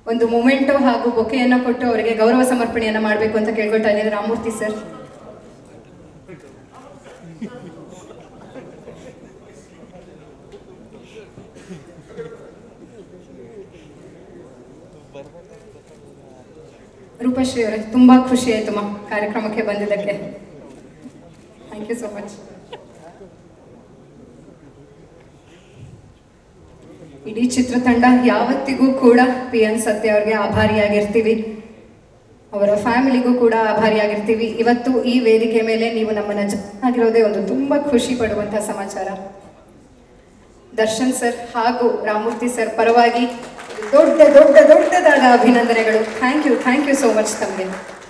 ಒಂದು ಮೊಮೆಂಟೋ ಹಾಗೂ ಬೊಕೆಯನ್ನು ಕೊಟ್ಟು ಅವರಿಗೆ ಗೌರವ ಸಮರ್ಪಣೆಯನ್ನು ಮಾಡಬೇಕು ಅಂತ ಕೇಳ್ಕೊಳ್ತಾ ಇದ್ದೀನಿ ರಾಮೂರ್ತಿ ಸರ್ ರೂಪಶ್ರೀ ಅವರೇ ತುಂಬಾ ಖುಷಿ ಆಯ್ತು ಮಾ ಕಾರ್ಯಕ್ರಮಕ್ಕೆ ಬಂದಿದ್ದಕ್ಕೆ ಥ್ಯಾಂಕ್ ಯು ಸೋ ಮಚ್ ಇಡೀ ಚಿತ್ರತಂಡ ಯಾವತ್ತಿಗೂ ಕೂಡ ಪಿ ಎನ್ ಸತ್ಯ ಅವ್ರಿಗೆ ಆಭಾರಿಯಾಗಿರ್ತೀವಿ ಅವರ ಫ್ಯಾಮಿಲಿಗೂ ಕೂಡ ಆಭಾರಿಯಾಗಿರ್ತೀವಿ ಇವತ್ತು ಈ ವೇದಿಕೆ ಮೇಲೆ ನೀವು ನಮ್ಮನ್ನ ಆಗಿರೋದೇ ಒಂದು ತುಂಬಾ ಖುಷಿ ಪಡುವಂತಹ ಸಮಾಚಾರ ದರ್ಶನ್ ಸರ್ ಹಾಗೂ ರಾಮೂರ್ತಿ ಸರ್ ಪರವಾಗಿ ದೊಡ್ಡ ದೊಡ್ಡ ದೊಡ್ಡದಾದ ಅಭಿನಂದನೆಗಳು thank you thank you so much ತಮಗೆ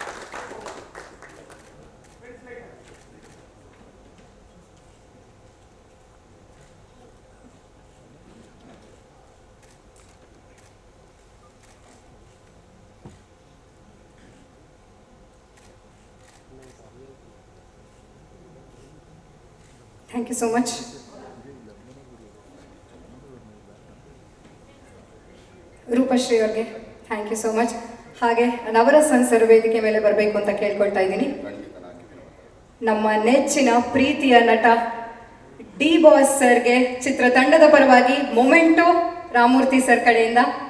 thank you so much Roopashree ಅವ್ರಿಗೆ ಥ್ಯಾಂಕ್ ಯು ಸೋ ಮಚ್ ಹಾಗೆ ನವರಸನ್ ಸರ್ ವೇದಿಕೆ ಮೇಲೆ ಬರಬೇಕು ಅಂತ ಕೇಳ್ಕೊಳ್ತಾ ಇದ್ದೀನಿ ನಮ್ಮ ನೆಚ್ಚಿನ ಪ್ರೀತಿಯ ನಟ ಡಿ ಬಾಸ್ ಸರ್ಗೆ ಚಿತ್ರತಂಡದ ಪರವಾಗಿ ಮೊಮೆಂಟೋ ರಾಮೂರ್ತಿ ಸರ್ ಕಡೆಯಿಂದ